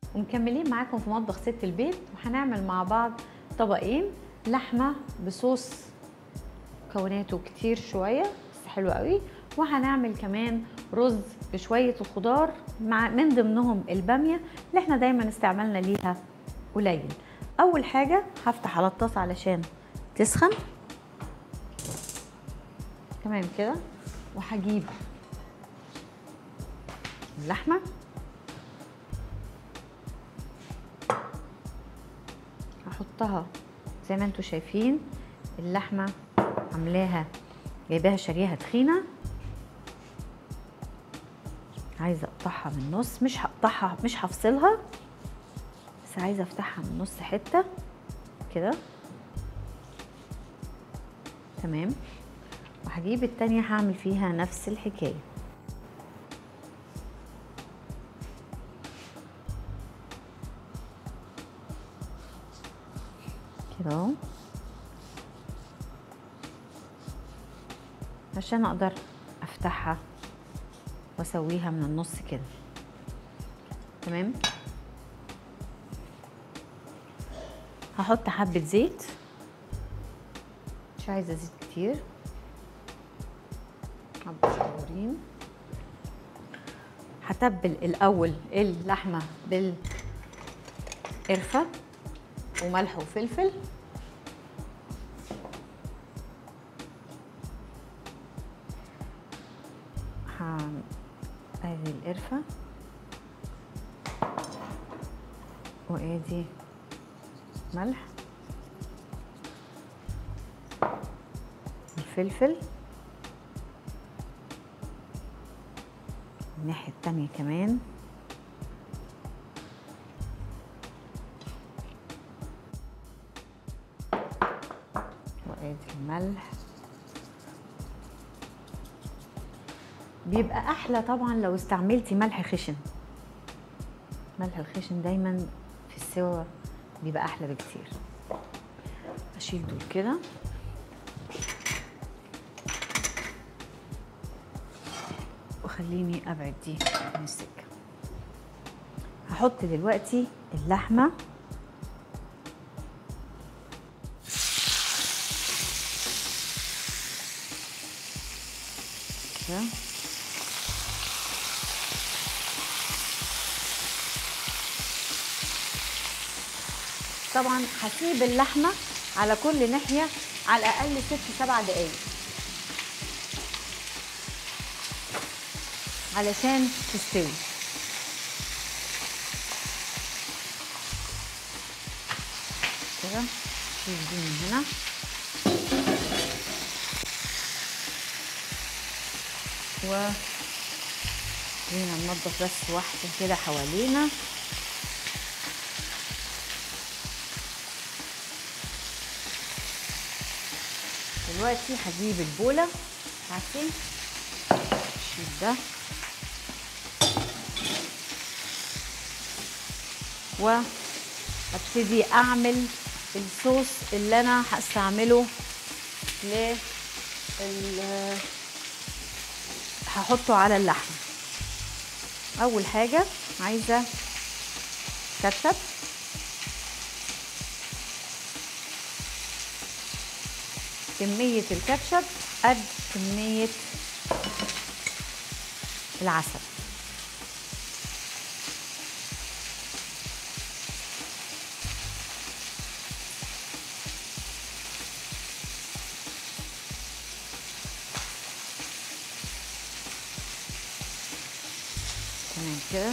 ومكملين معاكم في مطبخ ست البيت وهنعمل مع بعض طبقين لحمه بصوص مكوناته كتير شويه بس حلو قوي وهنعمل كمان رز بشويه الخضار مع من ضمنهم الباميه اللي احنا دايما استعمالنا ليها قليل اول حاجه هفتح على الطاسه علشان تسخن تمام كده وهجيب اللحمه هحطها زي ما انتم شايفين اللحمه عاملاها جايباها شاريها تخينه عايزه اقطعها من النص مش هقطعها مش هفصلها بس عايزه افتحها من نص حته كده تمام وهجيب التانية هعمل فيها نفس الحكايه كده اهو عشان اقدر افتحها واسويها من النص كده تمام هحط حبة زيت مش عايزة زيت كتير حبة صغيرين هتبل الأول اللحمة بالقرفة وملح وفلفل ادي القرفة وادي ملح الفلفل الناحية التانية كمان وادي الملح بيبقى احلى طبعا لو استعملتي ملح خشن ملح الخشن دايما في السوا بيبقى احلى بكتير اشيل دول كده وخليني ابعد دي من السكه هحط دلوقتي اللحمه كده طبعا هسيب اللحمه على كل ناحيه على الاقل ست سبع دقايق علشان تستوي كده شيل دي من هنا و خلينا ننضف بس واحده كده حوالينا دلوقتي هجيب البوله بتاعتي اشيل ده وابتدي اعمل الصوص اللي انا هستعمله ل هحطه على اللحمه اول حاجه عايزه كاتشب كمية الكاتشب قد كمية العسل تمام كده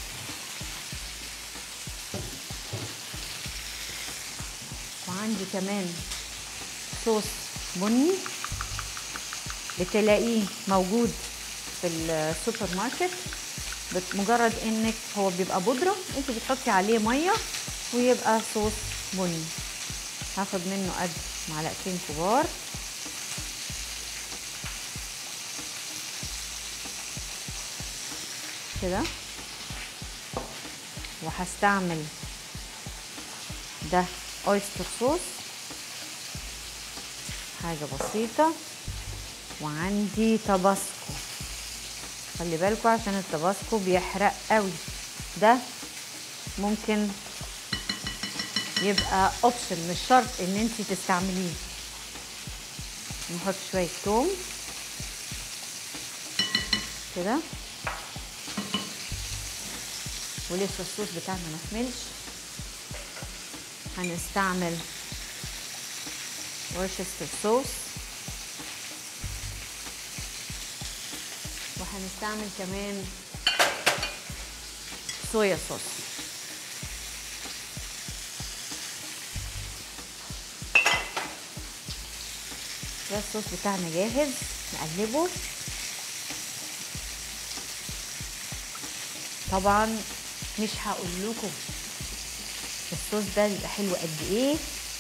وعندي كمان صوص بني بتلاقيه موجود في السوبر ماركت مجرد انك هو بيبقى بودره انت بتحطي عليه ميه ويبقى صوص بني هاخد منه قد معلقتين كبار كده وهستعمل ده اويستر صوص حاجة بسيطة وعندي تباسكو خلي بالكوا عشان التباسكو بيحرق قوي ده ممكن يبقى اوبشن مش شرط ان انت تستعمليه نحط شويه توم كده ولسه الصوص بتاعنا ما كملش هنستعمل ورشستر صوص وهنستعمل كمان صويا صوص ده الصوص بتاعنا جاهز نقلبه طبعا مش هقول لكم الصوص ده بيبقى حلو قد ايه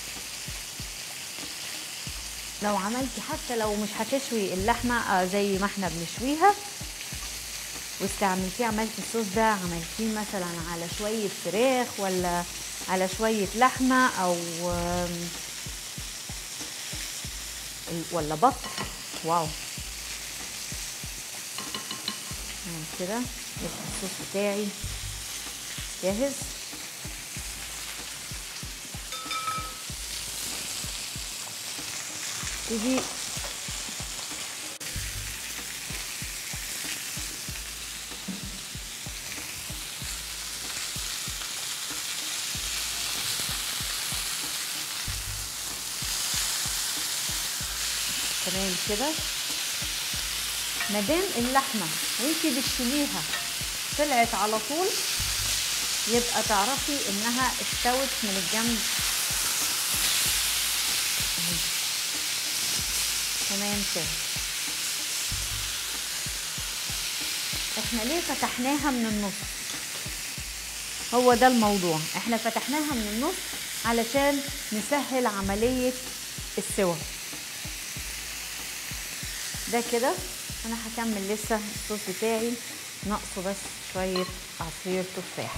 لو عملتي حتى لو مش هتشوي اللحمه آه زي ما احنا بنشويها واستعملتيه عملتي الصوص ده عملتيه مثلا على شويه فراخ ولا على شويه لحمه او آم، ولا بط واو نعمل كده يبقى الصوص بتاعي جاهز تيجي تمام كده مادام اللحمه وانتي بتشيليها طلعت على طول يبقى تعرفي انها استوت من الجنب اهي. تمام كده احنا ليه فتحناها من النص هو ده الموضوع احنا فتحناها من النص علشان نسهل عملية السوى ده كده انا هكمل لسه الصوص بتاعي ناقصه بس شوية عصير تفاح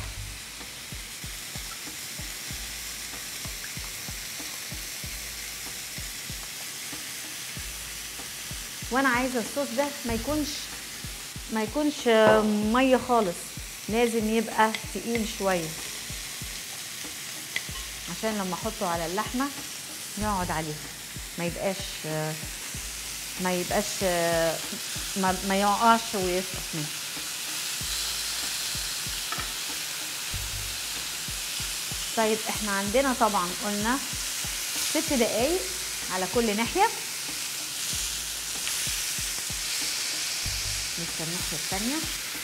وانا عايزه الصوص ده ما يكونش ما يكونش آه، ميه خالص لازم يبقى تقيل شويه عشان لما احطه على اللحمه يقعد عليها ما يبقاش آه، ما يبقاش آه، ما, ما يقعش ويسقط منه طيب احنا عندنا طبعا قلنا ست دقايق على كل ناحيه لسه الناحيه الثانيه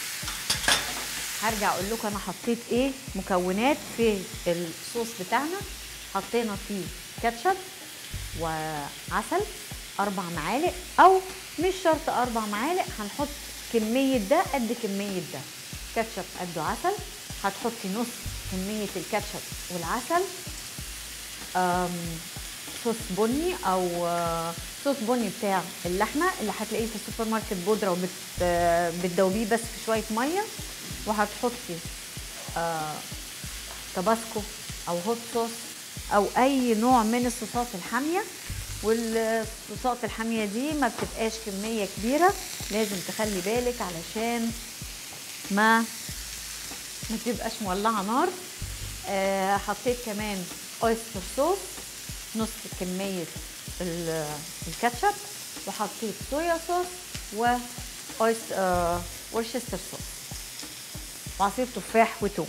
هرجع اقول لكم انا حطيت ايه مكونات في الصوص بتاعنا حطينا فيه كاتشب وعسل اربع معالق او مش شرط اربع معالق هنحط كميه ده قد كميه ده كاتشب قده عسل هتحطي نص كميه الكاتشب والعسل أم، صوص بني او آه، صوص بني بتاع اللحمه اللي هتلاقيه في السوبر ماركت بودره وبت آه، بتدوبيه بس في شويه ميه وهتحطي آه، تباسكو او هوت صوص او اي نوع من الصوصات الحاميه والصوصات الحاميه دي ما بتبقاش كميه كبيره لازم تخلي بالك علشان ما ما تبقاش مولعه نار آه حطيت كمان اويستر صوص نص كميه ال- الكاتشب وحطيت صويا صوص و أويست- آه ورشستر صوص وعصير تفاح وتوم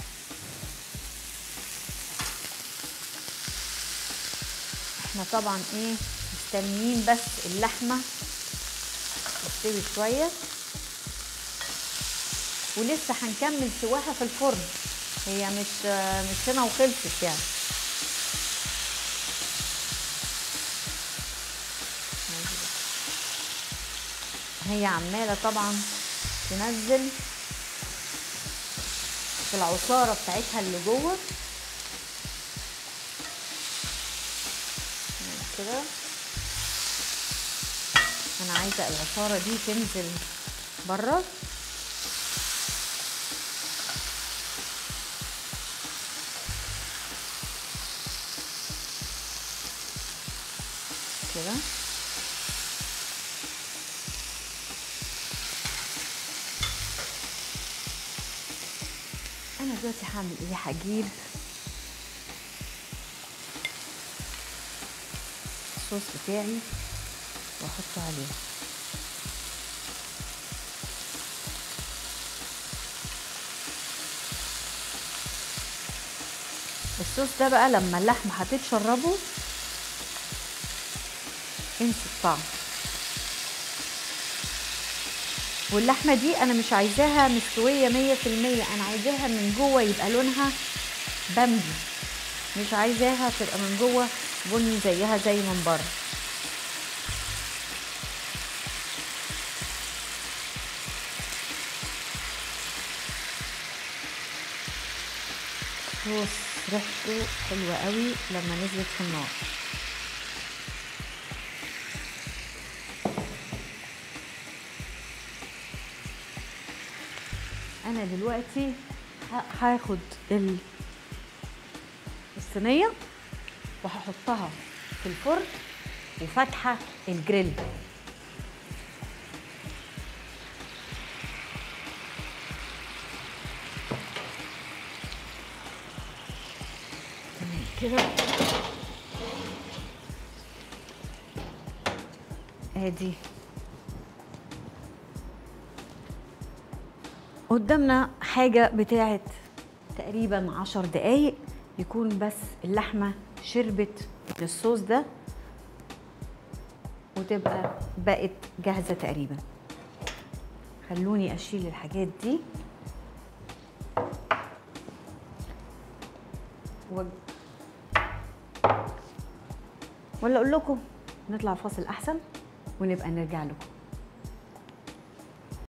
احنا طبعا ايه مستنيين بس اللحمه تستوي شويه ولسه هنكمل سواها في الفرن هي مش مش هنا وخلصت يعني هي عماله طبعا تنزل في العصاره بتاعتها اللي جوه كده انا عايزه العصاره دي تنزل بره كده انا دلوقتي هعمل ايه هجيب الصوص بتاعي واحطه عليه الصوص ده بقى لما اللحمه هتتشربه انسي الطعم واللحمه دي انا مش عايزاها مستويه مية في المية انا عايزاها من جوه يبقى لونها بامبي مش عايزاها تبقى من جوه بني زيها زي من بره صوص ريحته حلوة قوي لما نزلت في النار انا دلوقتي ه- هاخد ال- الصينيه وهحطها في الفرن وفاتحه الجريل تمام كده ادي قدامنا حاجة بتاعت تقريبا عشر دقايق يكون بس اللحمة شربت الصوص ده وتبقى بقت جاهزة تقريبا خلوني أشيل الحاجات دي و... ولا أقول لكم نطلع فاصل أحسن ونبقى نرجع لكم